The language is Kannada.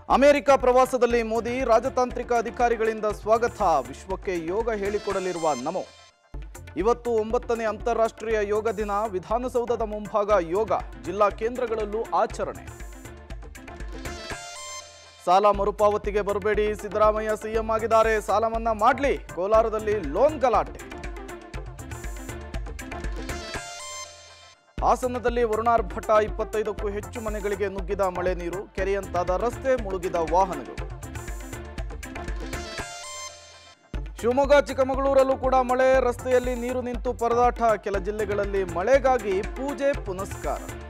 ಅಮೆರಿಕ ಪ್ರವಾಸದಲ್ಲಿ ಮೋದಿ ರಾಜತಾಂತ್ರಿಕ ಅಧಿಕಾರಿಗಳಿಂದ ಸ್ವಾಗತ ವಿಶ್ವಕ್ಕೆ ಯೋಗ ಹೇಳಿಕೊಡಲಿರುವ ನಮೋ ಇವತ್ತು ಒಂಬತ್ತನೇ ಅಂತಾರಾಷ್ಟ್ರೀಯ ಯೋಗ ದಿನ ವಿಧಾನಸೌಧದ ಮುಂಭಾಗ ಯೋಗ ಜಿಲ್ಲಾ ಕೇಂದ್ರಗಳಲ್ಲೂ ಆಚರಣೆ ಸಾಲ ಮರುಪಾವತಿಗೆ ಬರಬೇಡಿ ಸಿದ್ದರಾಮಯ್ಯ ಸಿಎಂ ಆಗಿದ್ದಾರೆ ಸಾಲ ಮನ್ನಾ ಮಾಡ್ಲಿ ಕೋಲಾರದಲ್ಲಿ ಲೋನ್ ಗಲಾಟೆ ಹಾಸನದಲ್ಲಿ ವರುಣಾರ್ಭಟ ಇಪ್ಪತ್ತೈದಕ್ಕೂ ಹೆಚ್ಚು ಮನೆಗಳಿಗೆ ನುಗ್ಗಿದ ಮಳೆ ನೀರು ಕೆರೆಯಂತಾದ ರಸ್ತೆ ಮುಳುಗಿದ ವಾಹನಗಳು ಶಿವಮೊಗ್ಗ ಚಿಕ್ಕಮಗಳೂರಲ್ಲೂ ಕೂಡ ಮಳೆ ರಸ್ತೆಯಲ್ಲಿ ನೀರು ನಿಂತು ಪರದಾಟ ಕೆಲ ಜಿಲ್ಲೆಗಳಲ್ಲಿ ಮಳೆಗಾಗಿ ಪೂಜೆ ಪುನಸ್ಕಾರ